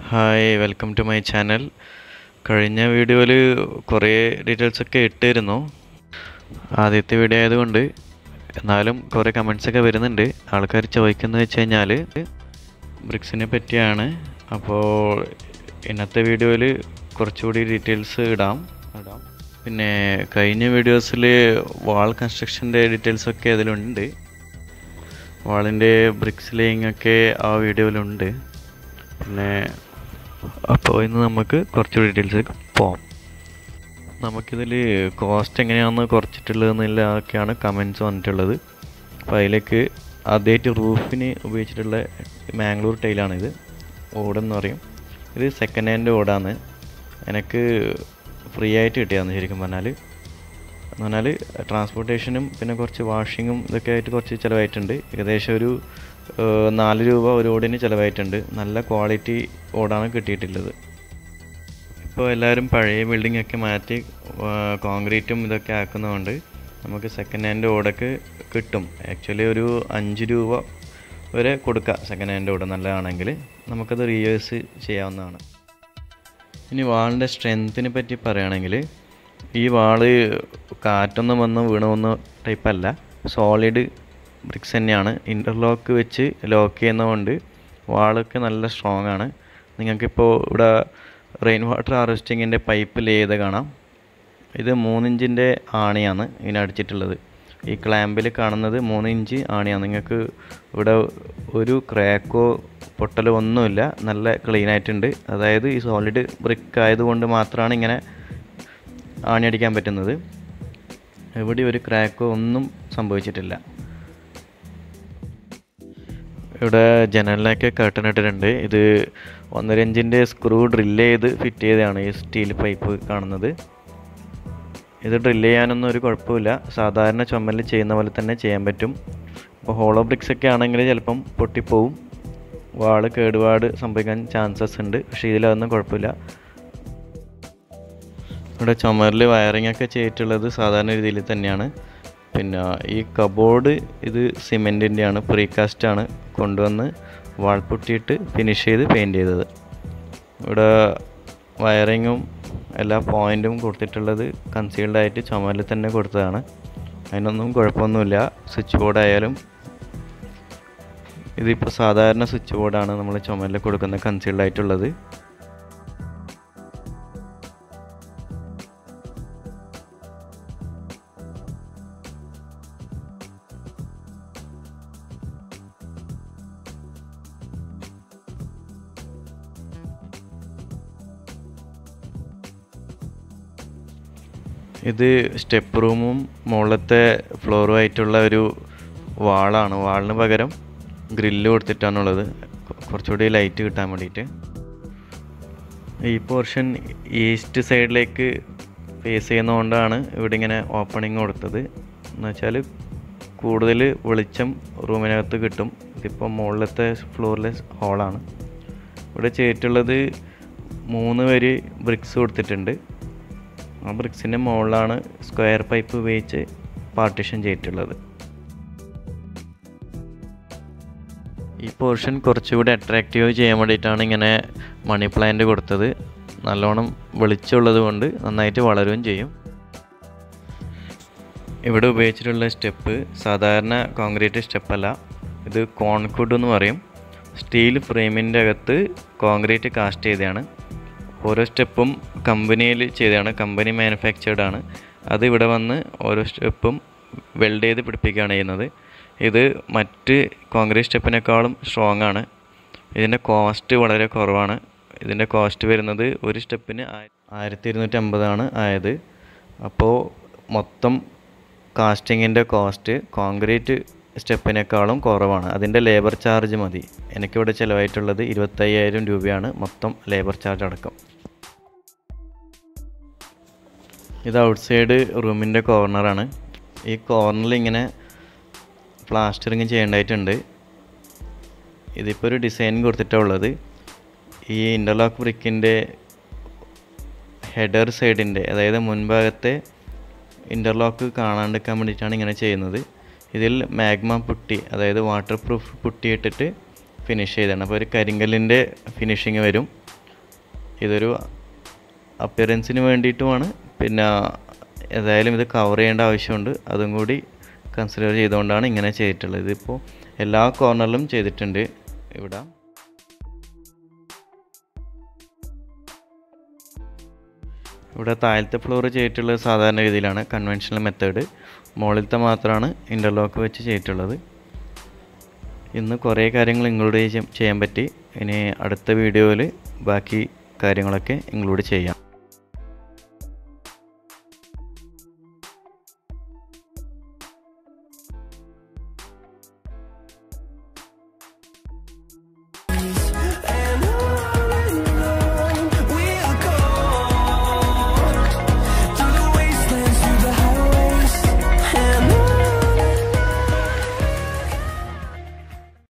hi welcome to my channel കഴിഞ്ഞ വീഡിയോയിൽ കുറേ ഡീറ്റെയിൽസ് ഒക്കെ ഇട്ടിരുന്നു ആദ്യത്തെ വീഡിയോ ആയതുകൊണ്ട് എന്നാലും കുറേ കമൻസ് ഒക്കെ വരുന്നുണ്ട് ആൾക്കാർ ചോദിക്കുന്നത് വെച്ച് കഴിഞ്ഞാൽ ബ്രിക്സിനെ പറ്റിയാണ് അപ്പോൾ ഇന്നത്തെ വീഡിയോയിൽ കുറച്ചുകൂടി ഡീറ്റെയിൽസ് ഇടാം ഇടാം പിന്നെ കഴിഞ്ഞ വീഡിയോസിൽ വാൾ കൺസ്ട്രക്ഷൻ്റെ ഡീറ്റെയിൽസ് ഒക്കെ അതിലുണ്ട് വാളിൻ്റെ ബ്രിക്സ് ലേയിങ് ഒക്കെ ആ വീഡിയോയിലുണ്ട് പിന്നെ അപ്പോൾ ഇന്ന് നമുക്ക് കുറച്ച് ഡീറ്റെയിൽസ് പോവാം നമുക്കിതിൽ കോസ്റ്റ് എങ്ങനെയാണെന്ന് കുറച്ചിട്ടുള്ളതെന്നില്ല ഒക്കെയാണ് കമൻസ് വന്നിട്ടുള്ളത് അപ്പോൾ അതിലേക്ക് ആദ്യമായിട്ട് റൂഫിന് ഉപയോഗിച്ചിട്ടുള്ള മാംഗ്ലൂർ ടൈലാണിത് ഓടെന്ന് പറയും ഇത് സെക്കൻഡ് ഹാൻഡ് ഓടാണ് എനിക്ക് ഫ്രീ ആയിട്ട് കിട്ടിയതാണ് ശരിക്കും പറഞ്ഞാൽ എന്ന് പറഞ്ഞാൽ ട്രാൻസ്പോർട്ടേഷനും പിന്നെ കുറച്ച് വാഷിങ്ങും ഇതൊക്കെ ആയിട്ട് കുറച്ച് ചിലവായിട്ടുണ്ട് ഏകദേശം ഒരു ഏഹ്, നാല് രൂപ ഒരു ഓടിന് ചിലവായിട്ടുണ്ട് നല്ല ക്വാളിറ്റി ഓടാണ് കിട്ടിയിട്ടുള്ളത് ഇപ്പോൾ എല്ലാവരും പഴയ ബിൽഡിംഗ് ഒക്കെ മാറ്റി കോൺക്രീറ്റും ഇതൊക്കെ ആക്കുന്നതുകൊണ്ട് നമുക്ക് സെക്കൻഡ് ഹാൻഡ് ഓടൊക്കെ കിട്ടും ആക്ച്വലി ഒരു അഞ്ച് രൂപ വരെ കൊടുക്കാം സെക്കൻഡ് ഹാൻഡ് ഓട് നല്ലതാണെങ്കിൽ നമുക്കത് റീയൂസ് ചെയ്യാവുന്നതാണ് ഇനി വാളിൻ്റെ സ്ട്രെങ്ത്തിനെ പറ്റി പറയുകയാണെങ്കിൽ ഈ വാള് കാറ്റൊന്നും വന്ന് വീണുവന്ന ടൈപ്പല്ല സോളിഡ് ബ്രിക്സ് തന്നെയാണ് ഇൻ്റർലോക്ക് വെച്ച് ലോക്ക് ചെയ്യുന്നതുകൊണ്ട് വാളൊക്കെ നല്ല സ്ട്രോങ് ആണ് നിങ്ങൾക്കിപ്പോൾ ഇവിടെ റെയിൻ വാട്ടർ ഹാർവെസ്റ്റിങ്ങിൻ്റെ പൈപ്പ് ലേ ചെയ്ത് കാണാം ഇത് മൂന്നിഞ്ചിൻ്റെ ആണിയാണ് ഇതിന് അടിച്ചിട്ടുള്ളത് ഈ ക്ലാമ്പിൽ കാണുന്നത് മൂന്ന് ഇഞ്ച് ആണിയാണ് നിങ്ങൾക്ക് ഇവിടെ ഒരു ക്രാക്കോ പൊട്ടലോ ഒന്നുമില്ല നല്ല ക്ലീൻ ആയിട്ടുണ്ട് അതായത് ഈ സോളിഡ് ബ്രിക്ക് ആയതുകൊണ്ട് മാത്രമാണ് ഇങ്ങനെ ആണി അടിക്കാൻ പറ്റുന്നത് എവിടെ ഒരു ക്രാക്കോ ഒന്നും സംഭവിച്ചിട്ടില്ല ഇവിടെ ജനലിനൊക്കെ കർട്ടൻ ഇട്ടിട്ടുണ്ട് ഇത് ഒന്നര ഇഞ്ചിൻ്റെ സ്ക്രൂ ഡ്രില്ല് ചെയ്ത് ഫിറ്റ് ചെയ്തതാണ് ഈ സ്റ്റീൽ പൈപ്പ് കാണുന്നത് ഇത് ഡ്രില്ല് ചെയ്യാനൊന്നും ഒരു കുഴപ്പമില്ല സാധാരണ ചുമലിൽ ചെയ്യുന്ന പോലെ തന്നെ ചെയ്യാൻ പറ്റും ഇപ്പോൾ ഹോളോ ബ്രിക്സ് ഒക്കെ ആണെങ്കിൽ ചിലപ്പം പൊട്ടിപ്പോവും വാള് കേടുപാട് സംഭവിക്കാൻ ചാൻസസ് ഉണ്ട് പക്ഷേ ഇതിലതൊന്നും കുഴപ്പമില്ല ഇവിടെ ചുമരിൽ വയറിംഗ് ഒക്കെ ചെയ്തിട്ടുള്ളത് സാധാരണ രീതിയിൽ തന്നെയാണ് പിന്നെ ഈ കബോർഡ് ഇത് സിമെൻറ്റിൻ്റെയാണ് പ്രീകാസ്റ്റ് ആണ് കൊണ്ടുവന്ന് വാൾ പൊട്ടിയിട്ട് ഫിനിഷ് ചെയ്ത് പെയിൻറ് ചെയ്തത് ഇവിടെ വയറിങ്ങും എല്ലാ പോയിൻറ്റും കൊടുത്തിട്ടുള്ളത് കൺസീൽഡ് ആയിട്ട് ചുമരിൽ തന്നെ കൊടുത്തതാണ് അതിനൊന്നും കുഴപ്പമൊന്നുമില്ല സ്വിച്ച് ബോർഡ് ആയാലും ഇതിപ്പോൾ സാധാരണ സ്വിച്ച് ബോർഡാണ് നമ്മൾ ചുമരിൽ കൊടുക്കുന്ന കൺസീൽഡ് ആയിട്ടുള്ളത് ഇത് സ്റ്റെപ്പ് റൂമും മുകളിലത്തെ ഫ്ലോറും ആയിട്ടുള്ള ഒരു വാളാണ് വാളിന് പകരം ഗ്രില്ല് കൊടുത്തിട്ടാണുള്ളത് കൊ- കുറച്ചുകൂടി ലൈറ്റ് കിട്ടാൻ വേണ്ടിയിട്ട് ഈ പോർഷൻ ഈസ്റ്റ് സൈഡിലേക്ക് ഫേസ് ചെയ്യുന്നതുകൊണ്ടാണ് ഇവിടെ ഇങ്ങനെ ഓപ്പണിങ് കൊടുത്തത് എന്ന് വെച്ചാൽ കൂടുതൽ വെളിച്ചം റൂമിനകത്ത് കിട്ടും ഇതിപ്പോൾ മുകളിലത്തെ ഫ്ലോറിലെ ഹോളാണ് ഇവിടെ ചെയ്തിട്ടുള്ളത് മൂന്ന് വരി ബ്രിക്സ് കൊടുത്തിട്ടുണ്ട് ആ ബ്രിക്സിൻ്റെ മുകളിലാണ് സ്ക്വയർ പൈപ്പ് ഉപയോഗിച്ച് പാർട്ടീഷൻ ചെയ്തിട്ടുള്ളത് ഈ പോർഷൻ കുറച്ചുകൂടി അട്രാക്റ്റീവ് ചെയ്യാൻ വേണ്ടിയിട്ടാണ് ഇങ്ങനെ മണി പ്ലാന്റ് കൊടുത്തത് നല്ലോണം വെളിച്ചമുള്ളത് കൊണ്ട് നന്നായിട്ട് വളരുകയും ചെയ്യും ഇവിടെ ഉപയോഗിച്ചിട്ടുള്ള സ്റ്റെപ്പ് സാധാരണ കോൺക്രീറ്റ് സ്റ്റെപ്പല്ല ഇത് കോൺകുഡ് എന്ന് പറയും സ്റ്റീൽ ഫ്രെയിമിൻ്റെ അകത്ത് കോൺക്രീറ്റ് കാസ്റ്റ് ചെയ്തതാണ് ഓരോ സ്റ്റെപ്പും കമ്പനിയിൽ ചെയ്തതാണ് കമ്പനി മാനുഫാക്ചേർഡ് ആണ് അത് ഇവിടെ വന്ന് ഓരോ സ്റ്റെപ്പും വെൽഡ് ചെയ്ത് പിടിപ്പിക്കുകയാണ് ചെയ്യുന്നത് ഇത് മറ്റ് കോൺക്രീറ്റ് സ്റ്റെപ്പിനേക്കാളും സ്ട്രോങ് ആണ് ഇതിൻ്റെ കോസ്റ്റ് വളരെ കുറവാണ് ഇതിൻ്റെ കോസ്റ്റ് വരുന്നത് ഒരു സ്റ്റെപ്പിന് ആയിരത്തി ഇരുന്നൂറ്റി അമ്പതാണ് ആയത് അപ്പോൾ മൊത്തം കാസ്റ്റിങ്ങിൻ്റെ കോസ്റ്റ് കോൺക്രീറ്റ് സ്റ്റെപ്പിനേക്കാളും കുറവാണ് അതിൻ്റെ ലേബർ ചാർജ് മതി എനിക്കിവിടെ ചിലവായിട്ടുള്ളത് ഇരുപത്തയ്യായിരം രൂപയാണ് മൊത്തം ലേബർ ചാർജ് അടക്കം ഇത് ഔട്ട് സൈഡ് റൂമിൻ്റെ കോർണറാണ് ഈ കോർണറിൽ ഇങ്ങനെ പ്ലാസ്റ്ററിങ് ചെയ്യേണ്ടതായിട്ടുണ്ട് ഇതിപ്പോൾ ഒരു ഡിസൈൻ കൊടുത്തിട്ടാണ് ഉള്ളത് ഈ ഇൻ്റർലോക്ക് ബ്രിക്കിൻ്റെ ഹെഡർ സൈഡിൻ്റെ അതായത് മുൻഭാഗത്തെ ഇൻ്റർലോക്ക് കാണാണ്ടിരിക്കാൻ വേണ്ടിയിട്ടാണ് ഇങ്ങനെ ചെയ്യുന്നത് ഇതിൽ മാഗ്മ പുട്ടി അതായത് വാട്ടർ പ്രൂഫ് പുട്ടി ഇട്ടിട്ട് ഫിനിഷ് ചെയ്തതാണ് അപ്പോൾ ഒരു കരിങ്കല്ലിൻ്റെ ഫിനിഷിങ് വരും ഇതൊരു അപ്പിയറൻസിന് വേണ്ടിയിട്ടുമാണ് പിന്നെ ഏതായാലും ഇത് കവർ ചെയ്യേണ്ട ആവശ്യമുണ്ട് അതും കൂടി കൺസിഡർ ചെയ്തുകൊണ്ടാണ് ഇങ്ങനെ ചെയ്തിട്ടുള്ളത് ഇതിപ്പോൾ എല്ലാ കോർണറിലും ചെയ്തിട്ടുണ്ട് ഇവിടെ ഇവിടെ താഴത്തെ ഫ്ലോർ ചെയ്തിട്ടുള്ളത് സാധാരണ രീതിയിലാണ് കൺവെൻഷണൽ മെത്തേഡ് മുകളിലത്തെ മാത്രമാണ് ഇൻ്റർലോക്ക് വെച്ച് ചെയ്തിട്ടുള്ളത് ഇന്ന് കുറേ കാര്യങ്ങൾ ഇൻക്ലൂഡ് ചെയ്യാൻ പറ്റി ഇനി അടുത്ത വീഡിയോയിൽ ബാക്കി കാര്യങ്ങളൊക്കെ ഇൻക്ലൂഡ് ചെയ്യാം